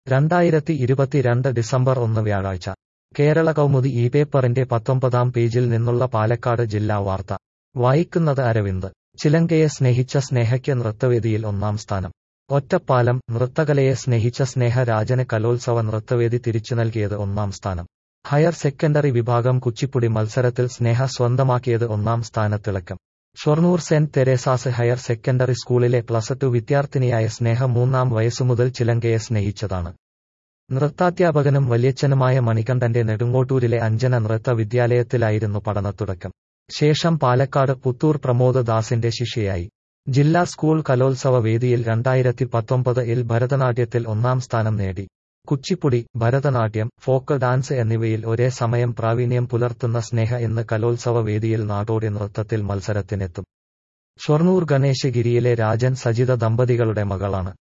രണ്ടായിരത്തി ഇരുപത്തിരണ്ട് ഡിസംബർ ഒന്ന് വ്യാഴാഴ്ച കേരള കൗമുദി ഈ പേപ്പറിന്റെ പത്തൊമ്പതാം പേജിൽ നിന്നുള്ള പാലക്കാട് ജില്ലാ വാർത്ത വായിക്കുന്നത് അരവിന്ദ് ചിലങ്കയെ സ്നേഹിച്ച സ്നേഹയ്ക്ക് നൃത്തവേദിയിൽ ഒന്നാം സ്ഥാനം ഒറ്റപ്പാലം നൃത്തകലയെ സ്നേഹിച്ച സ്നേഹരാജന് കലോത്സവ നൃത്തവേദി തിരിച്ചു നൽകിയത് ഒന്നാം സ്ഥാനം ഹയർ സെക്കൻഡറി വിഭാഗം കുച്ചിപ്പുടി മത്സരത്തിൽ സ്നേഹ സ്വന്തമാക്കിയത് ഒന്നാം സ്ഥാനത്തിളക്കം ഷൊർണൂർ സെന്റ് തെരേസാസ് ഹയർ സെക്കൻഡറി സ്കൂളിലെ പ്ലസ് ടു വിദ്യാർത്ഥിനിയായ സ്നേഹ മൂന്നാം വയസ്സുമുതൽ ചിലങ്കയെ സ്നേഹിച്ചതാണ് നൃത്താധ്യാപകനും വല്യച്ഛനുമായ മണികണ്ഠന്റെ നെടുങ്കോട്ടൂരിലെ അഞ്ജന നൃത്ത വിദ്യാലയത്തിലായിരുന്നു പഠനത്തുടക്കം ശേഷം പാലക്കാട് പുത്തൂർ പ്രമോദ് ദാസിന്റെ ശിഷ്യയായി ജില്ലാ സ്കൂൾ കലോത്സവ വേദിയിൽ രണ്ടായിരത്തി പത്തൊമ്പത് ഇൽ ഭരതനാട്യത്തിൽ ഒന്നാം സ്ഥാനം നേടി കുച്ചിപ്പുടി ഭരതനാട്യം ഫോക്ക് ഡാൻസ് എന്നിവയിൽ ഒരേ സമയം പ്രാവീണ്യം പുലർത്തുന്ന സ്നേഹ ഇന്ന് കലോത്സവ വേദിയിൽ നാടോടി നൃത്തത്തിൽ മത്സരത്തിനെത്തും ഷൊർണൂർ ഗണേശഗിരിയിലെ രാജൻ സജിത ദമ്പതികളുടെ മകളാണ്